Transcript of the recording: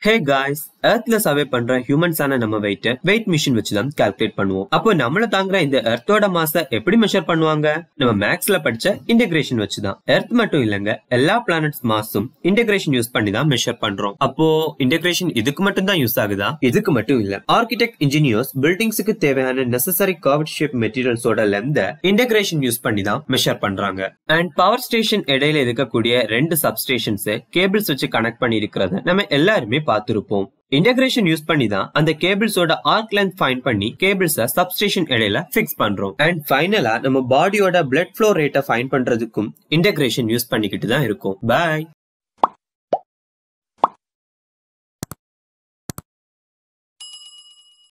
hey guys எர்த்ல survey பண்ற ஹியூமன்ஸான நம்ம wait weight machine வச்சு தான் கால்குலேட் பண்ணுவோம் அப்போ நம்மள தாங்குற இந்த எர்த்தோட மாச எப்படி மெஷர் பண்ணுவாங்க நம்ம மேக்ஸ்ல படிச்ச இன்டெகிரேஷன் வச்சு தான் எர்த் மட்டும் இல்லங்க எல்லா பிளானட்ஸ் மாஸும் இன்டெகிரேஷன் யூஸ் பண்ணி தான் மெஷர் பண்றோம் அப்போ இன்டெகிரேஷன் இதுக்கு மட்டும் தான் யூஸ் ஆகுதா இதுக்கு மட்டும் இல்ல ஆர்கிடெக்ட் இன்ஜினியர்ஸ் பில்டிங்ஸுக்கு தேவையான நெசசரி கர்வ் ஷேப் மெட்டீரியல்ஸோட லெந்த இன்டெகிரேஷன் யூஸ் பண்ணி தான் மெஷர் பண்றாங்க அண்ட் பவர் ஸ்டேஷன் இடையில இருக்கக்கூடிய ரெண்டு சப்ஸ்டேஷன்ஸ் கேபிள்ஸ் வச்சு கனெக்ட் பண்ணி இருக்கிறத நம்ம எல்லாருமே பார்த்திருப்போம் இன்டகிரேஷன் யூஸ் பண்ணி தான் அந்த கேபிள்ஸோட ஆர்க் லென்த் ஃபைன் பண்ணி கேபிள்ஸ சப்ஸ்டேஷன் இடையில ஃபிக்ஸ் பண்றோம் அண்ட் ஃபைனலா நம்ம பாடியோட பிளட் ஃப்ளோ ரேட்டை ஃபைன் பண்றதுக்கும் இன்டகிரேஷன் யூஸ் பண்ணிக்கிட்டு தான் இருக்கும் பாய்